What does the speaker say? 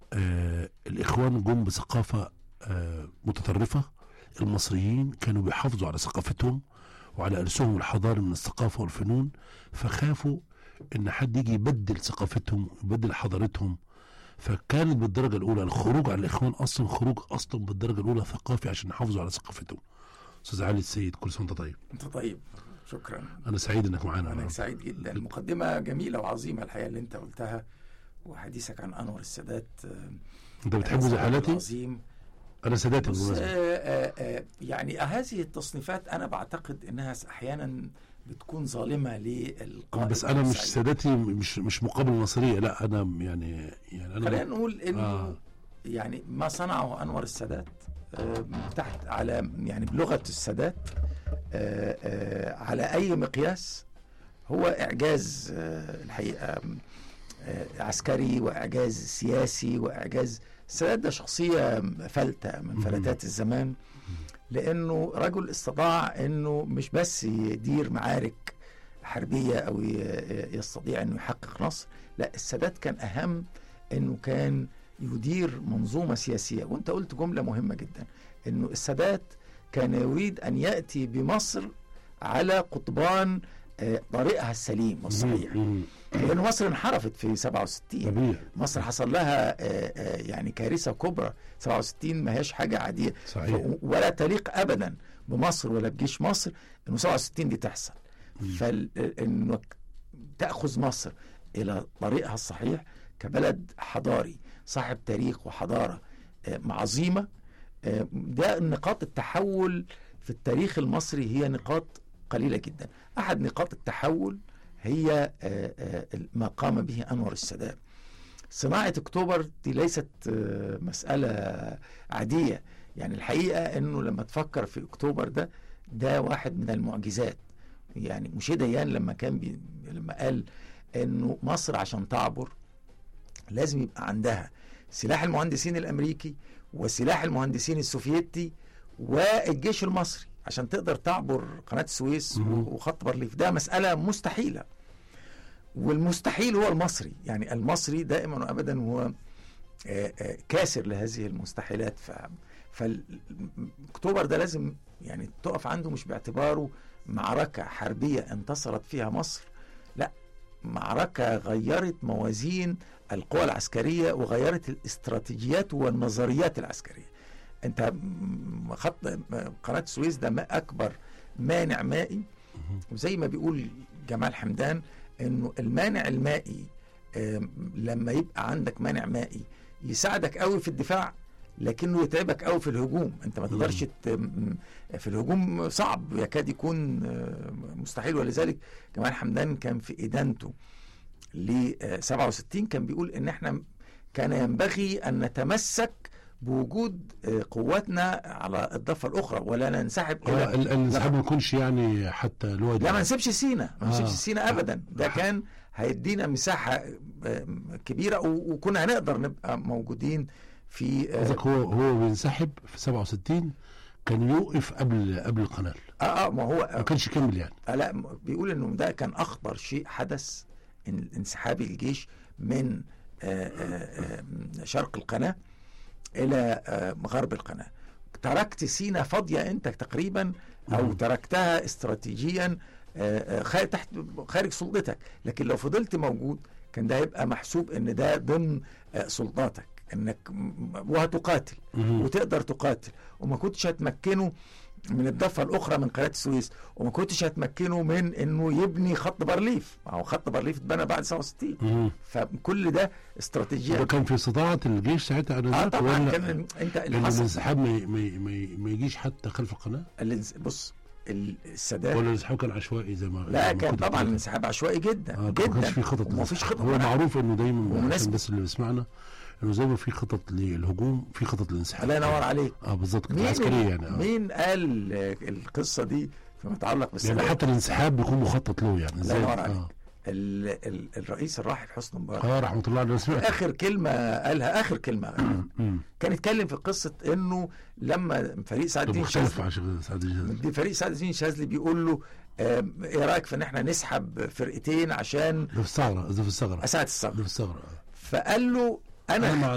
آه الاخوان جم بثقافه آه متطرفه المصريين كانوا بيحافظوا على ثقافتهم وعلى ارثهم الحضاري من الثقافه والفنون فخافوا ان حد يجي يبدل ثقافتهم يبدل حضارتهم فكانت بالدرجه الاولى الخروج على الاخوان اصلا خروج اصلا بالدرجه الاولى ثقافي عشان يحافظوا على ثقافتهم استاذ علي السيد كل سنه وانت طيب انت طيب شكرا انا سعيد انك معانا انا النهاردة. سعيد جدا مقدمه جميله وعظيمه الحقيقه اللي انت قلتها وحديثك عن انور السادات آه، انت بتحبه زي الرجل حالاتي العظيم انا ساداتي بص بالمناسبه آه، آه، آه، يعني هذه التصنيفات انا بعتقد انها احيانا بتكون ظالمه للقائد بس انا مش والسعيد. ساداتي مش مش مقابل النصريه لا انا يعني يعني خلينا انا نقول انه آه. يعني ما صنعه انور السادات آه، تحت على يعني بلغه السادات آه، آه، على اي مقياس هو اعجاز آه، الحقيقه آه، عسكري واعجاز سياسي واعجاز السادات ده شخصيه فلته من فلتات الزمان لانه رجل استطاع انه مش بس يدير معارك حربيه او ي- يستطيع انه يحقق نصر لا السادات كان اهم انه كان يدير منظومه سياسيه وانت قلت جمله مهمه جدا انه السادات كان يريد ان ياتي بمصر على قضبان آه، طريقها السليم والصحيح مم. لان مصر انحرفت في 67 طبيعي مصر حصل لها آه، آه، يعني كارثه كبرى 67 ما هياش حاجه عاديه صحيح ف- ولا تليق ابدا بمصر ولا بجيش مصر انه 67 دي تحصل فانك تاخذ مصر الى طريقها الصحيح كبلد حضاري صاحب تاريخ وحضاره آه، عظيمه آه، ده نقاط التحول في التاريخ المصري هي نقاط قليله جدا احد نقاط التحول هي آه، آه، ما قام به انور السادات صناعه اكتوبر دي ليست آه، مساله عاديه يعني الحقيقه انه لما تفكر في اكتوبر ده ده واحد من المعجزات يعني مشي ديان لما كان بي لما قال انه مصر عشان تعبر لازم يبقى عندها سلاح المهندسين الامريكي وسلاح المهندسين السوفيتي والجيش المصري عشان تقدر تعبر قناه السويس مهم. وخط بارليف ده مساله مستحيله والمستحيل هو المصري يعني المصري دائما وابدا هو آه، آه، كاسر لهذه المستحيلات ف فاكتوبر ده لازم يعني تقف عنده مش باعتباره معركه حربيه انتصرت فيها مصر لا معركه غيرت موازين القوى العسكريه وغيرت الاستراتيجيات والنظريات العسكريه انت م- خط م- قناه السويس ده ما اكبر مانع مائي وزي ما بيقول جمال حمدان انه المانع المائي آم، لما يبقى عندك مانع مائي يساعدك قوي في الدفاع لكنه يتعبك قوي في الهجوم انت ما تقدرش ت- م- في الهجوم صعب يكاد يكون آه، مستحيل ولذلك جمال حمدان كان في ادانته ل 67 كان بيقول ان احنا كان ينبغي ان نتمسك بوجود آه، قواتنا على الضفه الاخرى ولا ننسحب آه، الى ال- الانسحاب ما يكونش يعني حتى له لا ما نسيبش سينا ما نسيبش آه. سينا ابدا ده كان هيدينا مساحه آه، كبيره و- وكنا هنقدر نبقى موجودين في اه قصدك هو هو بينسحب في 67 كان يوقف قبل قبل القناه اه, آه ما هو ما كانش يكمل يعني آه لا م- بيقول انه ده كان اخطر شيء حدث إن انسحاب الجيش من آه آه آه شرق القناه الى آه غرب القناه تركت سينا فاضيه انت تقريبا او مم. تركتها استراتيجيا آه، آه، خارج تحت خارج سلطتك لكن لو فضلت موجود كان ده هيبقى محسوب ان ده ضمن آه، سلطاتك انك م- وهتقاتل مهم. وتقدر تقاتل وما كنتش هتمكنه من الضفه الاخرى من قناه السويس وما كنتش هتمكنه من انه يبني خط بارليف ما هو خط بارليف اتبنى بعد 67 مهم. فكل ده ده استراتيجيه كان في استطاعه الجيش ساعتها اه انذاك طبعا ولا كان انت اللي لان حصل الانسحاب ما, ما, ما, ما يجيش حتى خلف القناه الانس- بص ال- السادات ولا الانسحاب كان عشوائي زي ما لا زي ما كان كنت طبعا بتقول. الانسحاب عشوائي جدا اه ما جدا كانش في خطط وما فيش للانسحاب. خطط هو ولا- معروف انه دايما عشان ومناسبة. بس اللي بيسمعنا انه زي ما في خطط للهجوم في خطط للانسحاب الله ينور عليك اه بالظبط كانت مين عسكريه يعني اه مين قال آه، القصه دي فيما يتعلق يعني بالسادات حتى الانسحاب بيكون مخطط له يعني ازاي ينور عليك. اه ال- ال- الرئيس الراحل حسني مبارك اه رحمه الله عليه سمعت اخر كلمه قالها اخر كلمه قالها مم. كان اتكلم في قصه انه لما فريق سعد ده الدين مختلف شاذلي عن شغل سعد الجزائري دي فريق سعد الدين شاذلي بيقول له آم، ايه رايك في ان احنا نسحب فرقتين عشان ده في الثغره ده في الثغره اساعد ده الثغره في الثغره فقال له انا انا مع